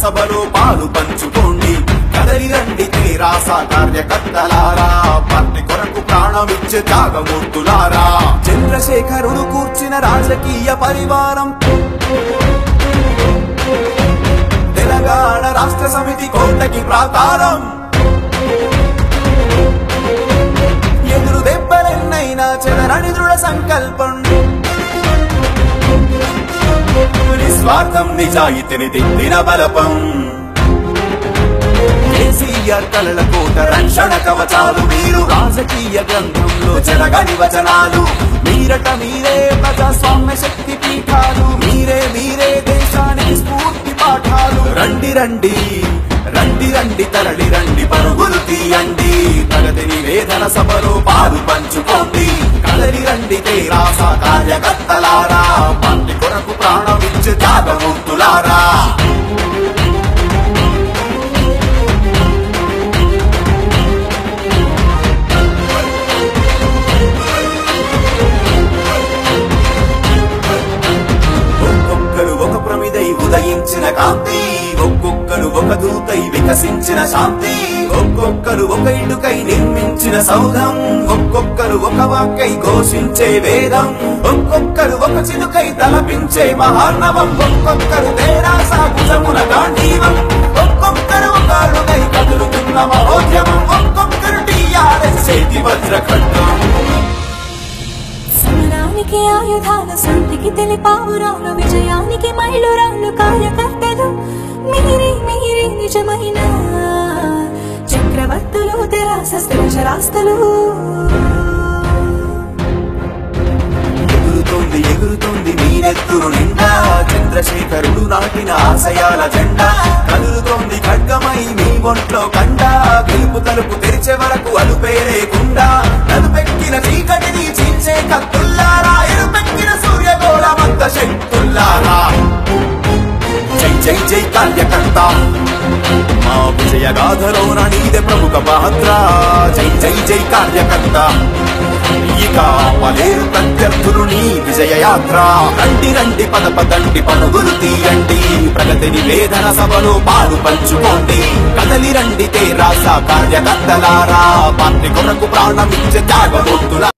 సభలో పాలు పంచుకోండి కదలి రండి తెరాస కార్యకర్తలారా పార్టీ కొరకు ప్రాణమిచ్చే త్యాగమూర్తులారా చంద్రశేఖరుడు కూర్చిన రాజకీయ పరివారం తెలంగాణ రాష్ట్ర సమితి కోటకి ప్రాకారం ఎదురు దెబ్బలెన్నైనా చెదరని దృఢ సంకల్పం నిస్వార్థం నిజాయితీని దిద్దిన బలపం కేసీఆర్ కలల కోట రక్షణ కవచాలు మీరు రాజకీయ గ్రంథంలో జరగని వచనాలు మీరట మీరే ప్రజాస్వామ్య శక్తి పీఠాలు మీరే మీరే దేశానికి స్ఫూర్తి పాఠాలు రండి రండి రండి రండి తరలి రండి పరుగులు తీయండి ప్రగతి నివేదన సభలో పాలు పంచుకోండి కదలి రండి తెరాస కార్యకర్తలారా పార్టీ కొరకు ప్రాణమిచ్చే త్యాగమూర్తులారా ఒక్కొక్కరు ఒక ప్రమిదై ఉదయించిన కాంతి ఒక్కొక్కరు ఒక దూతై వికసించిన శాంతి ఒక్కొక్కరు ఒక ఇటుకై నిర్మించిన సౌధం ఒక్కొక్కరు ఒక వాక్కై ఘోషించే వేదం ఒక్కొక్కరు ఒక చిలుకై తలపించే మహార్ణవం ఒక్కొక్కరు తేరాస భుజమున గాంధీవం ఒక్కొక్కరు ఒక అడుగై కదులుతున్న మహోద్యమం ఒక్కొక్కరు టీఆర్ఎస్ చేతి వజ్రఖండం సమరానికి ఆయుధాలు శాంతికి తెలిపావురాలు విజయానికి మైలురాళ్ళు కార్యకర్తలు మీరే మీరే నిజమైన చక్రవర్తులు తెరాస స్థిరచరాస్తులు ఎగురుతోంది ఎగురుతోంది మీరెత్తురు నిండా చంద్రశేఖరుడు నాటిన ఆశయాల జెండా కదులుతోంది ఖడ్గమై మీ ఒంట్లో కండ గెలుపు తలుపు తెరిచే వరకు అలుపేరేకుండా నలుపెక్కిన చీకటిని చీల్చే కత్తుల్లారా ఎరుపెక్కిన సూర్యగోళమంత శక్తుల్లారా జై జై జై కార్యకర్త మా విజయ గాథలోన నీదే ప్రముఖ పాత్ర జై జై జై కార్యకర్త ఇక పలేరు ప్రత్యర్థులు నీ విజయ యాత్ర రండి రండి పద పదండి పరుగులు తీయండి ప్రగతి నివేదన సభలో పాలు పంచుకోండి కదలి రండి తేరాస కార్యకర్తలారా పార్టీ కొరకు ప్రాణమిచ్చే త్యాగమూర్తుల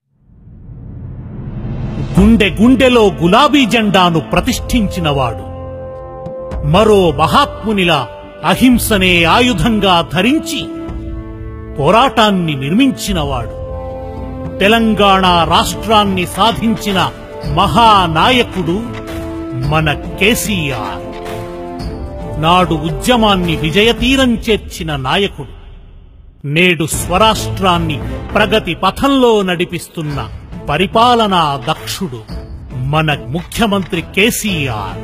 గుండె గుండెలో గులాబీ జెండాను ప్రతిష్ఠించినవాడు మరో మహాత్మునిలా అహింసనే ఆయుధంగా ధరించి పోరాటాన్ని నిర్మించినవాడు తెలంగాణ రాష్ట్రాన్ని సాధించిన మహానాయకుడు మన కేసీఆర్ నాడు ఉద్యమాన్ని విజయతీరం చేర్చిన నాయకుడు నేడు స్వరాష్ట్రాన్ని ప్రగతి పథంలో నడిపిస్తున్న పరిపాలనా దక్షుడు మన ముఖ్యమంత్రి కేసీఆర్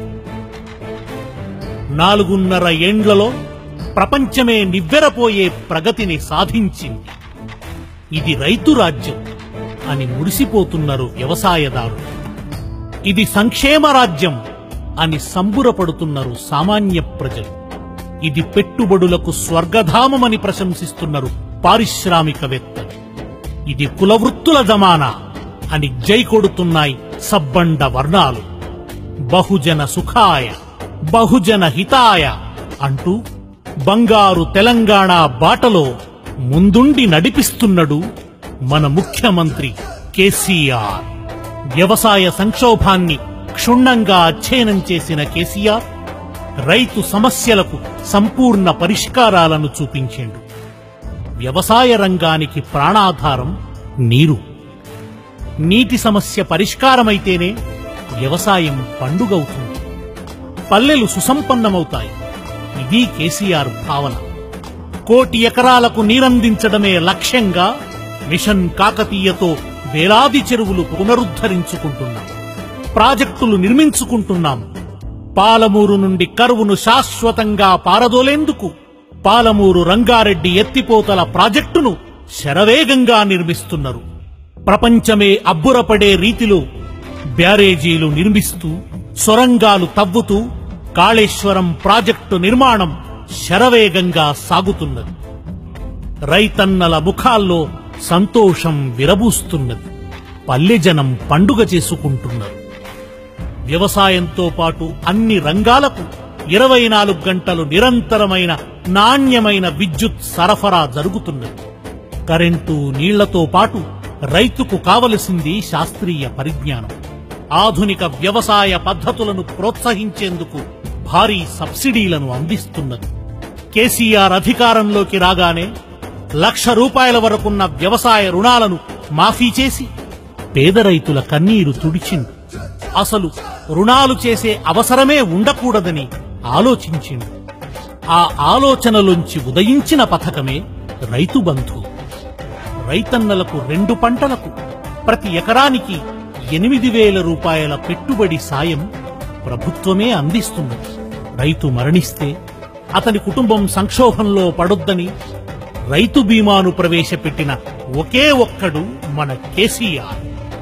నాలుగున్నర ఏండ్లలో ప్రపంచమే నివ్వెరపోయే ప్రగతిని సాధించింది ఇది రైతు రాజ్యం అని మురిసిపోతున్నారు వ్యవసాయదారులు ఇది సంక్షేమ రాజ్యం అని సంబురపడుతున్నారు సామాన్య ప్రజలు ఇది పెట్టుబడులకు స్వర్గధామమని ప్రశంసిస్తున్నారు పారిశ్రామికవేత్తలు ఇది కులవృత్తుల జమానా అని జై కొడుతున్నాయి సబ్బండ వర్ణాలు బహుజన సుఖాయ బహుజన హితాయ అంటూ బంగారు తెలంగాణ బాటలో ముందుండి నడిపిస్తున్నడు మన ముఖ్యమంత్రి కేసీఆర్ వ్యవసాయ సంక్షోభాన్ని క్షుణ్ణంగా అధ్యయనం చేసిన కేసీఆర్ రైతు సమస్యలకు సంపూర్ణ పరిష్కారాలను చూపించిండు వ్యవసాయ రంగానికి ప్రాణాధారం నీరు నీటి సమస్య పరిష్కారమైతేనే వ్యవసాయం పండుగవుతుంది పల్లెలు సుసంపన్నమవుతాయి ఇది కేసీఆర్ భావన కోటి ఎకరాలకు నీరందించడమే లక్ష్యంగా మిషన్ కాకతీయతో వేలాది చెరువులు పునరుద్ధరించుకుంటున్నాం ప్రాజెక్టులు నిర్మించుకుంటున్నాం పాలమూరు నుండి కరువును శాశ్వతంగా పారదోలేందుకు పాలమూరు రంగారెడ్డి ఎత్తిపోతల ప్రాజెక్టును శరవేగంగా నిర్మిస్తున్నారు ప్రపంచమే అబ్బురపడే రీతిలో బ్యారేజీలు నిర్మిస్తూ సొరంగాలు తవ్వుతూ కాళేశ్వరం ప్రాజెక్టు నిర్మాణం శరవేగంగా సాగుతున్నది రైతన్నల ముఖాల్లో సంతోషం విరబూస్తున్నది పల్లె జనం పండుగ చేసుకుంటున్నారు వ్యవసాయంతో పాటు అన్ని రంగాలకు ఇరవై నాలుగు గంటలు నిరంతరమైన నాణ్యమైన విద్యుత్ సరఫరా జరుగుతున్నది కరెంటు నీళ్లతో పాటు రైతుకు కావలసింది శాస్త్రీయ పరిజ్ఞానం ఆధునిక వ్యవసాయ పద్ధతులను ప్రోత్సహించేందుకు భారీ సబ్సిడీలను అందిస్తున్నది కేసీఆర్ అధికారంలోకి రాగానే లక్ష రూపాయల వరకున్న వ్యవసాయ రుణాలను మాఫీ చేసి పేద రైతుల కన్నీరు తుడిచిండు అసలు రుణాలు చేసే అవసరమే ఉండకూడదని ఆలోచించిండు ఆ ఆలోచనలోంచి ఉదయించిన పథకమే రైతు బంధు రైతన్నలకు రెండు పంటలకు ప్రతి ఎకరానికి ఎనిమిది వేల రూపాయల పెట్టుబడి సాయం ప్రభుత్వమే అందిస్తున్నది రైతు మరణిస్తే అతని కుటుంబం సంక్షోభంలో పడొద్దని రైతు బీమాను ప్రవేశపెట్టిన ఒకే ఒక్కడు మన కేసీఆర్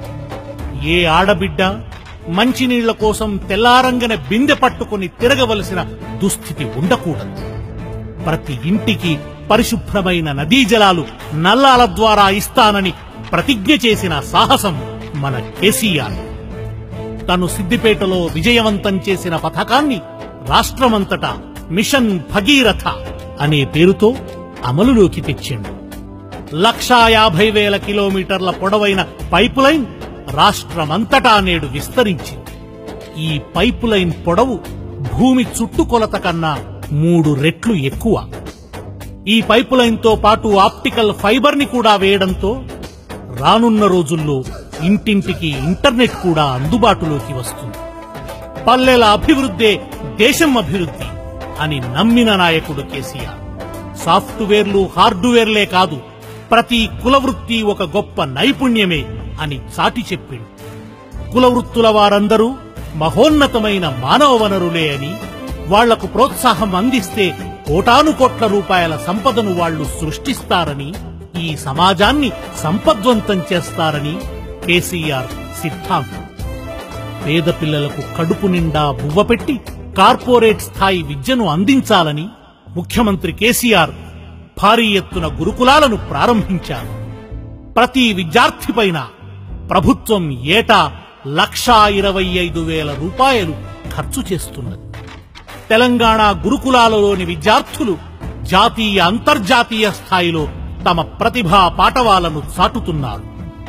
ఏ ఆడబిడ్డ మంచినీళ్ల కోసం తెల్లారంగన బిందె పట్టుకుని తిరగవలసిన దుస్థితి ఉండకూడదు ప్రతి ఇంటికి పరిశుభ్రమైన నదీ జలాలు నల్లాల ద్వారా ఇస్తానని ప్రతిజ్ఞ చేసిన సాహసం మన కేసీఆర్ తను సిద్దిపేటలో విజయవంతం చేసిన పథకాన్ని రాష్ట్రమంతటా మిషన్ భగీరథ అనే పేరుతో అమలులోకి తెచ్చిండు లక్షా యాభై వేల కిలోమీటర్ల పొడవైన పైప్ లైన్ రాష్ట్రమంతటా నేడు విస్తరించింది ఈ పైప్ లైన్ పొడవు భూమి చుట్టుకొలత కన్నా మూడు రెట్లు ఎక్కువ ఈ పైప్ లైన్ తో పాటు ఆప్టికల్ ఫైబర్ ని కూడా వేయడంతో రానున్న రోజుల్లో ఇంటింటికి ఇంటర్నెట్ కూడా అందుబాటులోకి వస్తుంది పల్లెల అభివృద్ధే దేశం అభివృద్ధి అని నమ్మిన నాయకుడు కేసీఆర్ సాఫ్ట్వేర్లు హార్డ్వేర్లే కాదు ప్రతి కులవృత్తి ఒక గొప్ప నైపుణ్యమే అని చాటి చెప్పిండు కులవృత్తుల వారందరూ మహోన్నతమైన మానవ వనరులే అని వాళ్లకు ప్రోత్సాహం అందిస్తే కోటాను కోట్ల రూపాయల సంపదను వాళ్లు సృష్టిస్తారని ఈ సమాజాన్ని సంపద్వంతం చేస్తారని కేసీఆర్ సిద్ధాంతం పేద పిల్లలకు కడుపు నిండా బువ్వ పెట్టి కార్పొరేట్ స్థాయి విద్యను అందించాలని ముఖ్యమంత్రి కేసీఆర్ భారీ ఎత్తున గురుకులాలను ప్రారంభించారు ప్రతి విద్యార్థిపైన ప్రభుత్వం ఏటా లక్షా ఇరవై ఐదు వేల రూపాయలు ఖర్చు చేస్తున్నది తెలంగాణ గురుకులాలలోని విద్యార్థులు జాతీయ అంతర్జాతీయ స్థాయిలో తమ ప్రతిభా పాటవాలను చాటుతున్నారు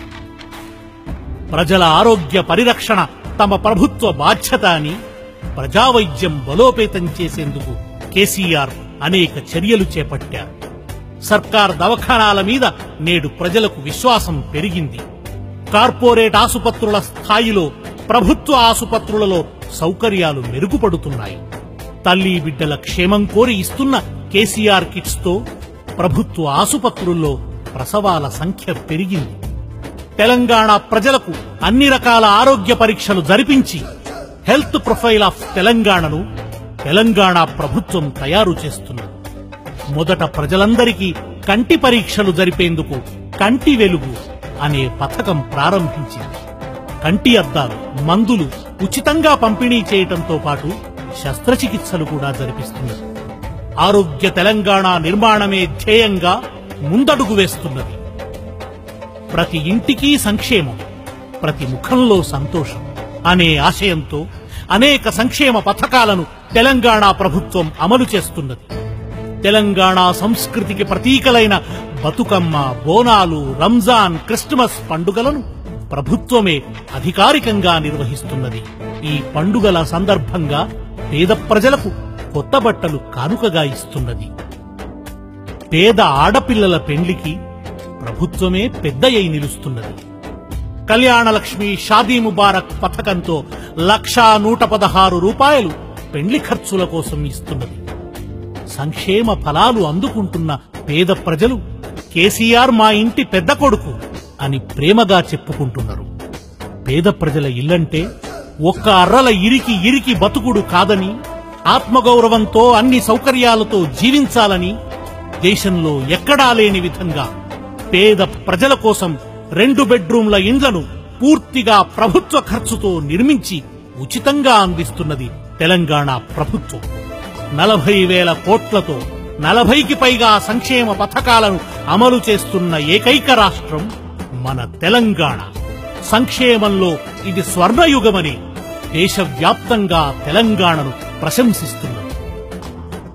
ప్రజల ఆరోగ్య పరిరక్షణ తమ ప్రభుత్వ బాధ్యత అని ప్రజావైద్యం బలోపేతం చేసేందుకు కేసీఆర్ అనేక చర్యలు చేపట్టారు సర్కార్ దవాఖానాల మీద నేడు ప్రజలకు విశ్వాసం పెరిగింది కార్పొరేట్ ఆసుపత్రుల స్థాయిలో ప్రభుత్వ ఆసుపత్రులలో సౌకర్యాలు మెరుగుపడుతున్నాయి తల్లి బిడ్డల క్షేమం కోరి ఇస్తున్న కేసీఆర్ కిట్స్ తో ప్రభుత్వ ఆసుపత్రుల్లో ప్రసవాల సంఖ్య పెరిగింది తెలంగాణ ప్రజలకు అన్ని రకాల ఆరోగ్య పరీక్షలు జరిపించి హెల్త్ ప్రొఫైల్ ఆఫ్ తెలంగాణను తెలంగాణ ప్రభుత్వం తయారు చేస్తున్నది మొదట ప్రజలందరికీ కంటి పరీక్షలు జరిపేందుకు కంటి వెలుగు అనే పథకం ప్రారంభించింది కంటి అద్దాలు మందులు ఉచితంగా పంపిణీ చేయటంతో పాటు శస్త్రచికిత్సలు కూడా జరిపిస్తున్నది ఆరోగ్య తెలంగాణ నిర్మాణమే ధ్యేయంగా ముందడుగు వేస్తున్నది ప్రతి ఇంటికి సంక్షేమం ప్రతి ముఖంలో సంతోషం అనే ఆశయంతో అనేక సంక్షేమ పథకాలను తెలంగాణ ప్రభుత్వం అమలు చేస్తున్నది తెలంగాణ సంస్కృతికి ప్రతీకలైన బతుకమ్మ బోనాలు రంజాన్ క్రిస్టమస్ పండుగలను ప్రభుత్వమే అధికారికంగా నిర్వహిస్తున్నది ఈ పండుగల సందర్భంగా పేద ప్రజలకు కొత్త బట్టలు కానుకగా ఇస్తున్నది పేద ఆడపిల్లల పెండ్లికి ప్రభుత్వమే పెద్దయ్యి నిలుస్తున్నది కళ్యాణలక్ష్మి షాదీ ముబారక్ పథకంతో లక్షా నూట పదహారు రూపాయలు పెండ్లి ఖర్చుల కోసం ఇస్తున్నది సంక్షేమ ఫలాలు అందుకుంటున్న పేద ప్రజలు కేసీఆర్ మా ఇంటి పెద్ద కొడుకు అని ప్రేమగా చెప్పుకుంటున్నారు పేద ప్రజల ఇల్లంటే ఒక్క అర్రల ఇరికి ఇరికి బతుకుడు కాదని ఆత్మగౌరవంతో అన్ని సౌకర్యాలతో జీవించాలని దేశంలో ఎక్కడా లేని విధంగా పేద ప్రజల కోసం రెండు బెడ్రూమ్ల ఇండ్లను పూర్తిగా ప్రభుత్వ ఖర్చుతో నిర్మించి ఉచితంగా అందిస్తున్నది తెలంగాణ ప్రభుత్వం నలభై వేల కోట్లతో నలభైకి పైగా సంక్షేమ పథకాలను అమలు చేస్తున్న ఏకైక రాష్ట్రం మన తెలంగాణ సంక్షేమంలో ఇది స్వర్ణయుగమని దేశవ్యాప్తంగా తెలంగాణను ప్రశంసిస్తున్నది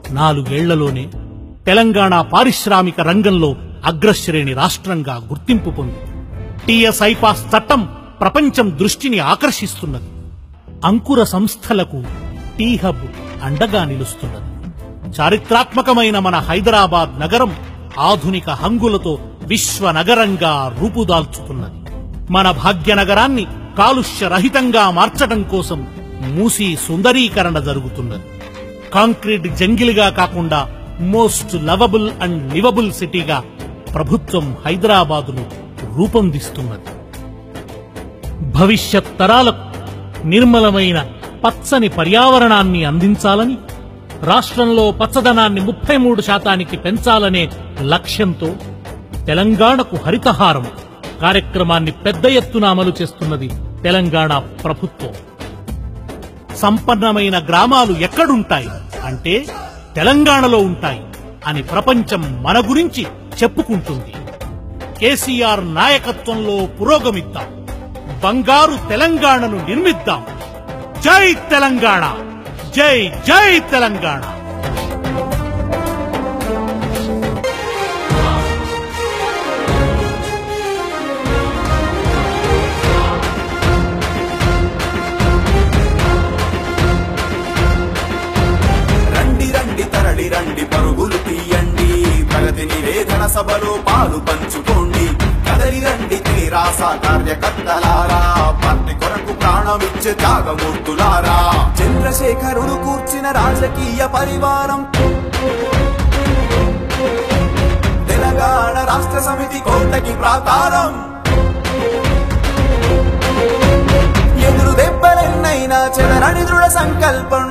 నాలుగేళ్లలోనే తెలంగాణ పారిశ్రామిక రంగంలో అగ్రశ్రేణి రాష్ట్రంగా గుర్తింపు పొంది టిఎస్ ఐపాస్ చట్టం ప్రపంచం దృష్టిని ఆకర్షిస్తున్నది అంకుర సంస్థలకు టీ హబ్ అండగా నిలుస్తున్నది చారిత్రాత్మకమైన మన హైదరాబాద్ నగరం ఆధునిక హంగులతో విశ్వ నగరంగా రూపుదాల్చుతున్నది మన భాగ్యనగరాన్ని కాలుష్య రహితంగా మార్చడం కోసం మూసీ సుందరీకరణ జరుగుతున్నది కాంక్రీట్ జంగిల్గా కాకుండా మోస్ట్ లవబుల్ అండ్ లివబుల్ సిటీగా ప్రభుత్వం హైదరాబాదును రూపొందిస్తున్నది భవిష్యత్ తరాలకు నిర్మలమైన పచ్చని పర్యావరణాన్ని అందించాలని రాష్ట్రంలో పచ్చదనాన్ని ముప్పై మూడు శాతానికి పెంచాలనే లక్ష్యంతో తెలంగాణకు హరితహారం కార్యక్రమాన్ని పెద్ద ఎత్తున అమలు చేస్తున్నది తెలంగాణ ప్రభుత్వం సంపన్నమైన గ్రామాలు ఎక్కడుంటాయి అంటే తెలంగాణలో ఉంటాయి అని ప్రపంచం మన గురించి చెప్పుకుంటుంది కేసీఆర్ నాయకత్వంలో పురోగమిద్దాం బంగారు తెలంగాణను నిర్మిద్దాం జై తెలంగాణ జై జై తెలంగాణ రండి రండి తరలి రండి పరుగులు తీయండి ప్రగతి నివేదన సభలో పాలు పంచుకోండి కదలి రండి తెరాస కార్యకర్తలారా పార్టీ కొరకు ప్రాణమిచ్చే త్యాగమూర్తులారా చంద్రశేఖరుడు కూర్చిన రాజకీయ పరివారం తెలంగాణ రాష్ట్ర సమితి కోటకి ప్రాకారం ఎదురు దెబ్బలెన్నైనా చెదరని దృఢ సంకల్పం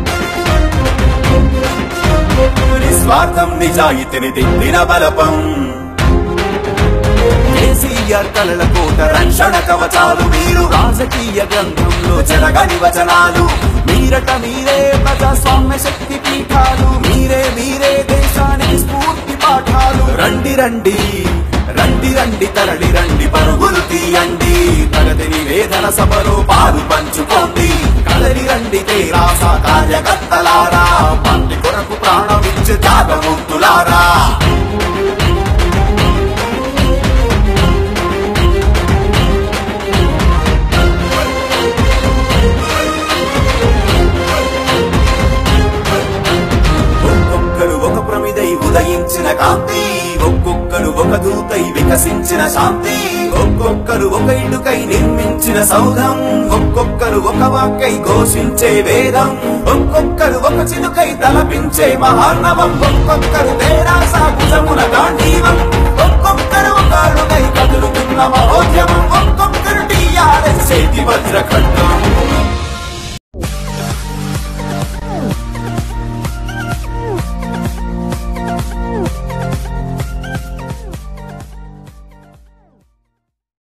నిస్వార్థం నిజాయితీని దిద్దిన బలపం కేసీఆర్ కలల కోట రక్షణ కవచాలు మీరు రాజకీయ గ్రంథంలో చెరగని వచనాలు మీరట మీరే ప్రజాస్వామ్య శక్తి పీఠాలు మీరే మీరే దేశానికి స్ఫూర్తి పాఠాలు రండి రండి రండి రండి తరలి రండి పరుగులు తీయండి ప్రగతి నివేదన సభలో పాలు పంచుకోండి కదలి రండి తెరాస కార్యకర్తలారా పార్టీ కొరకు ప్రాణమిచ్చే త్యాగమూర్తులారా ఒక్కొక్కరు ఒక ప్రమిదై ఉదయించిన కాంతి ఒక్కొక్కరు ఒక దూతై వికసించిన శాంతి ఒక్కొక్కరు ఒక ఇటుకై నిర్మించిన సౌధం ఒక్కొక్కరు ఒక వాక్కై ఘోషించే వేదం ఒక్కొక్కరు ఒక చినుకై తలపించే మహార్ణవం ఒక్కొక్కరు తేరాస భుజమున గాంధీవం ఒక్కొక్కరు ఒక అడుగై కదులుతున్న మహా